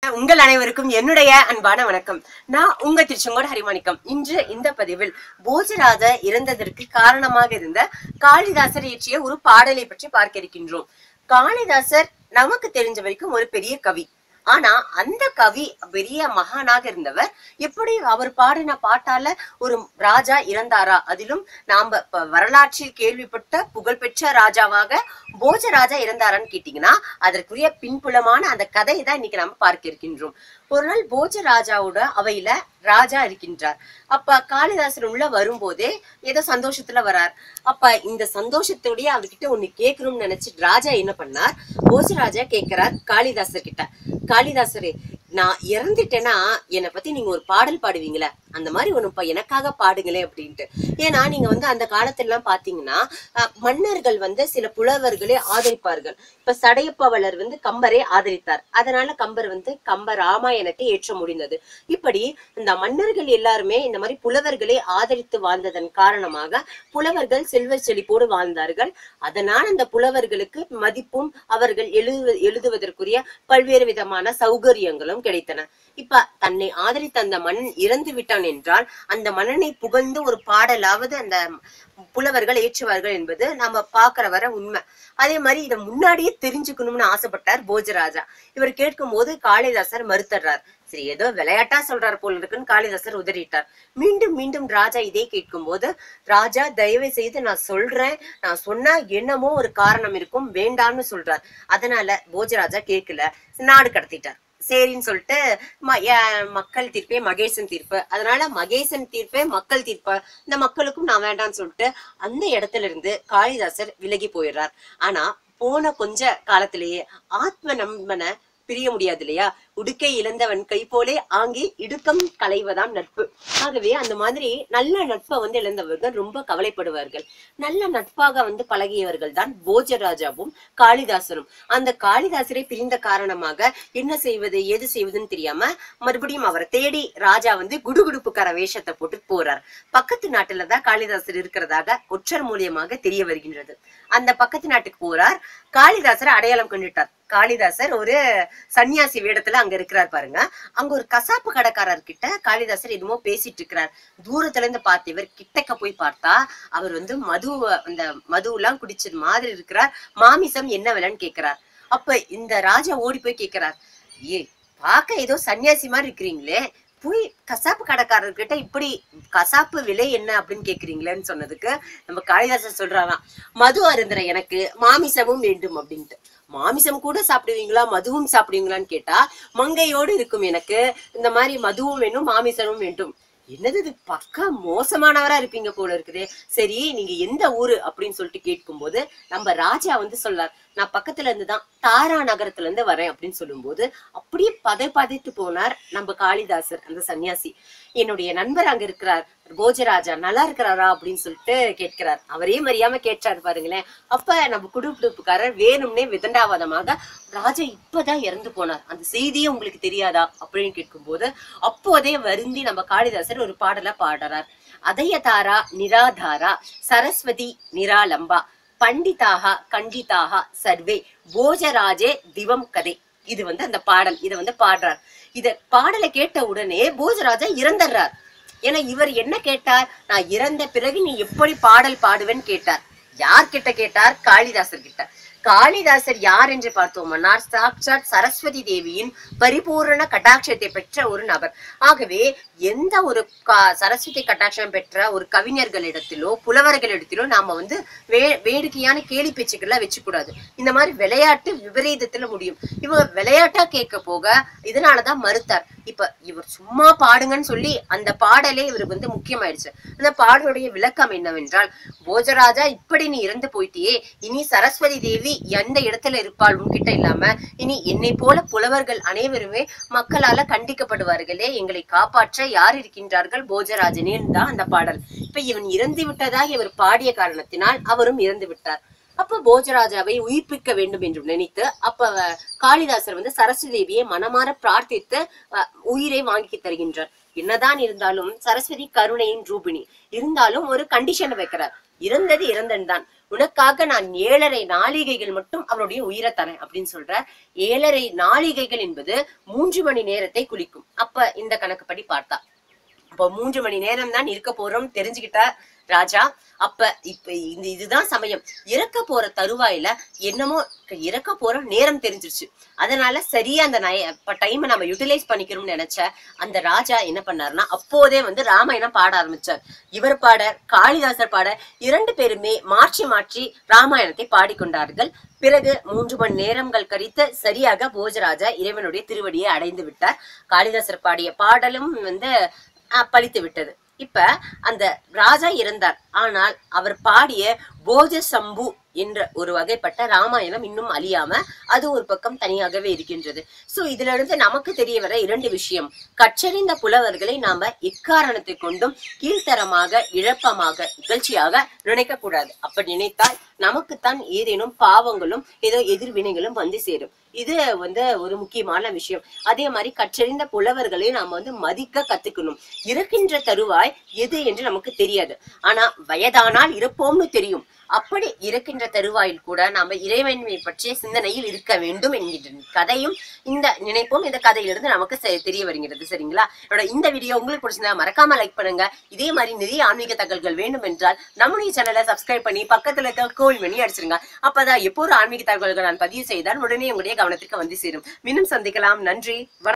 உங்கள் அனைவருக்கும் என்னுடைய அன்பான வணக்கம் நான் உங்க திருச்செங்கோடு ஹரிமாணிக்கம் இன்று இந்த பதிவில் போஜராஜ இறந்ததற்கு காரணமாக இருந்த காளிதாசர் இயற்றிய ஒரு பாடலை பற்றி பார்க்க இருக்கின்றோம் காளிதாசர் நமக்கு தெரிஞ்ச வரைக்கும் ஒரு பெரிய கவி ஆனா அந்த கவி பெரிய மகானாக இருந்தவர் எப்படி அவர் பாடின பாட்டால ஒரு ராஜா இறந்தாரா அதிலும் நாம இப்ப வரலாற்றில் கேள்விப்பட்ட புகழ்பெற்ற ராஜாவாக போஜராஜா இறந்தாரான்னு கேட்டீங்கன்னா அதற்குரிய பின்புலமான அந்த கதையை தான் இன்னைக்கு நாம பார்க்க இருக்கின்றோம் ஒரு நாள் போஜராஜாவோட அவையில ராஜா இருக்கின்றார் அப்ப காளிதாசர் உள்ள வரும்போதே ஏதோ சந்தோஷத்துல வரார் அப்ப இந்த சந்தோஷத்தோடய அவர்கிட்ட ஒண்ணு கேட்கணும்னு நினைச்சு ராஜா என்ன பண்ணார் போஜராஜா கேட்கிறார் காளிதாசர் கிட்ட காளிதாசரே நான் இறந்துட்டேன்னா என்னை பத்தி நீங்க ஒரு பாடல் பாடுவீங்களே அந்த மாதிரி ஒண்ணு இப்ப எனக்காக பாடுங்களே அப்படின்ட்டு ஏன்னா நீங்க வந்து அந்த காலத்துல எல்லாம் பாத்தீங்கன்னா அஹ், மன்னர்கள் வந்து சில புலவர்களே ஆதரிப்பார்கள் இப்ப சடையப்பவளர் வந்து கம்பரை ஆதரித்தார் அதனால கம்பர் வந்து கம்ப ராமாயணத்தை ஏற்ற முடிந்தது இப்படி இந்த மன்னர்கள் எல்லாருமே இந்த மாதிரி புலவர்களை ஆதரித்து வாழ்ந்ததன் காரணமாக புலவர்கள் செல்வ செழிப்போடு வாழ்ந்தார்கள் அதனால் அந்த புலவர்களுக்கு மதிப்பும் அவர்கள் எழுது எழுதுவதற்குரிய பல்வேறு விதமான சௌகரியங்களும் கிடைத்தன இப்ப தன்னை ஆதரித்த அந்த மன்னன் இறந்து விட்டான் என்றால் அந்த மன்னனை புகழ்ந்து ஒரு பாடலாவது அந்த புலவர்கள் ஏற்றுவார்கள் என்பது நம்ம பாக்குற வர உண்மை அதே மாதிரி இதை முன்னாடியே தெரிஞ்சுக்கணும்னு ஆசைப்பட்டார் போஜராஜா இவர் கேட்கும் போது காளிதாசர் மறுத்தர்றார் சரி ஏதோ விளையாட்டா சொல்றார் போல இருக்குன்னு காளிதாசர் உதறிட்டார் மீண்டும் மீண்டும் ராஜா இதே கேட்கும் போது ராஜா தயவு செய்து நான் சொல்றேன் நான் சொன்னா என்னமோ ஒரு காரணம் இருக்கும் வேண்டாம்னு சொல்றார் அதனால போஜராஜா கேட்கல நாடு கடத்திட்டார் சரின்னு சொல்லிட்டு ம- ஏ- மக்கள் தீர்ப்பே மகேசன் தீர்ப்பு அதனால மகேசன் தீர்ப்பே மக்கள் தீர்ப்பு இந்த மக்களுக்கும் நான் வேண்டாம்னு சொல்லிட்டு அந்த இடத்துல இருந்து காளிதாசர் விலகி போயிடுறார் ஆனா போன கொஞ்ச காலத்திலேயே ஆத்ம நம்பனை பிரிய முடியாது இல்லையா உடுக்கை இழந்தவன் கை போலே ஆங்கே இடுக்கம் களைவதாம் நட்பு ஆகவே அந்த மாதிரி நல்ல நட்பை வந்து இழந்தவர்கள் ரொம்ப கவலைப்படுவார்கள் நல்ல நட்பாக வந்து பழகியவர்கள் தான் போஜராஜாவும் காளிதாசரும் அந்த காளிதாசரை பிரிந்த காரணமாக என்ன செய்வது ஏது செய்வதுன்னு தெரியாம மறுபடியும் அவரை தேடி ராஜா வந்து குடுகுடுப்புக்கார வேஷத்தை போட்டு போறார் பக்கத்து நாட்டுல தான் காளிதாசர் இருக்கிறதாக ஒற்றர் மூலியமாக தெரிய வருகின்றது அந்த பக்கத்து நாட்டுக்கு போறார் காளிதாசரை அடையாளம் கண்டுட்டார் காளிதாசர் ஒரு சன்னியாசி வேடத்துல அங்க இருக்கிறார் பாருங்க அங்க ஒரு கசாப்பு கடைக்காரர் கிட்ட காளிதாசர் என்னமோ பேசிட்டு இருக்கிறார் தூரத்துல இருந்து பார்த்து இவர் கிட்டக்க போய் பார்த்தா அவர் வந்து மது அந்த மது எல்லாம் குடிச்சது மாதிரி இருக்கிறார் மாமிசம் என்ன விலைன்னு கேக்குறார் அப்ப இந்த ராஜா ஓடி போய் கேக்குறார் ஏ பார்க்க ஏதோ சன்னியாசி மாதிரி இருக்கிறீங்களே போய் கசாப்பு கடைக்காரர்கிட்ட இப்படி கசாப்பு விலை என்ன அப்படின்னு கேக்குறீங்களேன்னு சொன்னதுக்கு நம்ம காளிதாசன் சொல்றாராம் மது அருந்துற எனக்கு மாமிசமும் வேண்டும் அப்படின்ட்டு மாமிசம் கூட சாப்பிடுவீங்களா மதுவும் சாப்பிடுவீங்களான்னு கேட்டா மங்கையோடு இருக்கும் எனக்கு இந்த மாதிரி மதுவும் வேணும் மாமிசமும் வேண்டும் என்னது இது பக்கா மோசமானவரா இருப்பீங்க போல இருக்குதே சரி நீங்க எந்த ஊரு அப்படின்னு சொல்லிட்டு கேட்கும்போது நம்ம ராஜா வந்து சொல்றார் நான் பக்கத்துல இருந்து தான் தாரா நகரத்துல இருந்து வரேன் அப்படின்னு சொல்லும்போது அப்படியே பதை பதைத்து போனார் நம்ம காளிதாசர் அந்த சன்னியாசி என்னுடைய நண்பர் அங்க இருக்கிறார் போஜராஜா நல்லா இருக்கிறாரா அப்படின்னு சொல்லிட்டு கேட்கிறார் அவரே மறியாம கேட்டாரு பாருங்களேன் அப்ப நம்ம குடுப்புக்காரர் வேணும்னே விதண்டாவாதமாக ராஜா இப்பதான் இறந்து போனார் அந்த செய்தியே உங்களுக்கு தெரியாதா அப்படின்னு கேட்கும்போது அப்போதே வருந்தி நம்ம காளிதாசர் ஒரு பாடல பாடுறார் அதயதாரா நிராதாரா சரஸ்வதி நிராலம்பா பண்டிதாக கண்டிதாக சர்வே போஜராஜே திவம் கதை இது வந்து அந்த பாடல் இத வந்து பாடுறார் இத பாடலை கேட்ட உடனே போஜராஜா இறந்துடுறார் ஏன்னா இவர் என்ன கேட்டார் நான் இறந்த பிறகு நீ எப்படி பாடல் பாடுவேன்னு கேட்டார் யார் கிட்ட கேட்டார் காளிதாசர் கிட்ட காளிதாசர் யார் என்று பார்த்தோம்னா சாட்சாத் சரஸ்வதி தேவியின் பரிபூரண கட்டாட்சத்தை பெற்ற ஒரு நபர் ஆகவே எந்த ஒரு கா- சரஸ்வதி கட்டாட்சம் பெற்ற ஒரு கவிஞர்களிடத்திலோ புலவர்களிடத்திலோ நாம வந்து வே வேடிக்கையான கேலி பேச்சுக்கள்லாம் வச்சுக்கூடாது இந்த மாதிரி விளையாட்டு விபரீதத்துல முடியும் இவங்க விளையாட்டா கேட்க போக இதனாலதான் மறுத்தார் இப்ப இவர் சும்மா பாடுங்கன்னு சொல்லி அந்த பாடலே இவருக்கு வந்து முக்கியமாயிடுச்சு அந்த பாடலுடைய விளக்கம் என்னவென்றால் போஜராஜா இப்படி நீ இறந்து போயிட்டியே இனி சரஸ்வதி தேவி எந்த இடத்துல இருப்பாள் உன்கிட்ட இல்லாம இனி என்னை போல புலவர்கள் அனைவருமே மக்களால கண்டிக்கப்படுவார்களே எங்களை காப்பாற்ற யார் இருக்கின்றார்கள் போஜராஜனேன்னு தான் அந்த பாடல் இப்ப இவன் இறந்து விட்டதாக இவர் பாடிய காரணத்தினால் அவரும் இறந்து விட்டார் அப்ப போஜராஜாவை உயிர்ப்பிக்க வேண்டும் என்று நினைத்து அப்ப அஹ், காளிதாசர் வந்து சரஸ்வதி தேவியை மனமாற பிரார்த்தித்து அஹ், உயிரை வாங்கி தருகின்றார் என்னதான் இருந்தாலும் சரஸ்வதி கருணையின் ரூபிணி இருந்தாலும் ஒரு கண்டிஷன் வைக்கிறார் இறந்தது இறந்தன் தான் உனக்காக நான் ஏழரை நாளிகைகள் மட்டும் அவருடைய உயிரை தரேன் அப்படின்னு சொல்ற ஏழரை நாளிகைகள் என்பது மூன்று மணி நேரத்தை குளிக்கும் அப்ப இந்த கணக்குப்படி பார்த்தா அப்போ மூன்று மணி நேரம் தான் இருக்க போறோம் தெரிஞ்சுக்கிட்ட ராஜா அப்ப இப்ப இந்த இதுதான் சமயம் இறக்க போற தருவாயில என்னமோ இறக்க போற நேரம் தெரிஞ்சிருச்சு அதனால சரியா அந்த டைமை நம்ம யூட்டிலைஸ் பண்ணிக்கணும்னு நினைச்ச அந்த ராஜா என்ன பண்ணாருன்னா அப்போதே வந்து ராமாயணம் பாட ஆரம்பிச்சார் இவர் பாட காளிதாசர் பாட இரண்டு பேருமே மாற்றி மாற்றி ராமாயணத்தை பாடிக்கொண்டார்கள் பிறகு மூன்று மணி நேரங்கள் கழித்து சரியாக போஜராஜா இறைவனுடைய திருவடியை அடைந்து விட்டார் காளிதாசர் பாடிய பாடலும் வந்து அஹ், பலித்து விட்டது இப்ப அந்த ராஜா இறந்தார் ஆனால் அவர் பாடிய போஜ சம்பு என்ற ஒரு வகைப்பட்ட ராமாயணம் இன்னும் அழியாம அது ஒரு பக்கம் தனியாகவே இருக்கின்றது சோ இதுல இருந்து நமக்கு தெரிய வர இரண்டு விஷயம் கற்றறிந்த புலவர்களை நாம எக்காரணத்தை கொண்டும் கீழ்த்தரமாக இழப்பமாக இகழ்ச்சியாக நினைக்க கூடாது அப்படி நினைத்தால் நமக்குத்தான் ஏதேனும் பாவங்களும் ஏதோ எதிர்வினைகளும் வந்து சேரும் இது வந்து ஒரு முக்கியமான விஷயம் அதே மாதிரி கற்றறிந்த புலவர்களை நாம வந்து மதிக்க கத்துக்கணும் இருக்கின்ற தருவாய் எது என்று நமக்கு தெரியாது ஆனா வயதானால் இருப்போம்னு தெரியும் அப்படி இருக்கின்ற தருவாயில் கூட நாம இறைவன்மை பற்றிய சிந்தனையில் இருக்க வேண்டும் என்கின்ற கதையும் இந்த நினைப்பும் இந்த கதையிலிருந்து நமக்கு செ- தெரிய வருகிறது சரிங்களா என்னோட இந்த வீடியோ உங்களுக்கு பிடிச்சிருந்தா மறக்காம லைக் பண்ணுங்க இதே மாதிரி நிறைய ஆன்மீக தகவல்கள் வேண்டும் என்றால் நம்முடைய சேனலை சப்ஸ்கிரைப் பண்ணி பக்கத்துல இருக்க கோல் மணி அடிச்சிருங்க அப்பதான் எப்போ ஒரு ஆன்மீக தகவல்கள் நான் பதிவு செய்தால் உடனே உங்களுடைய கவனத்திற்கு வந்து சேரும் மீண்டும் சந்திக்கலாம் நன்றி வணக்கம்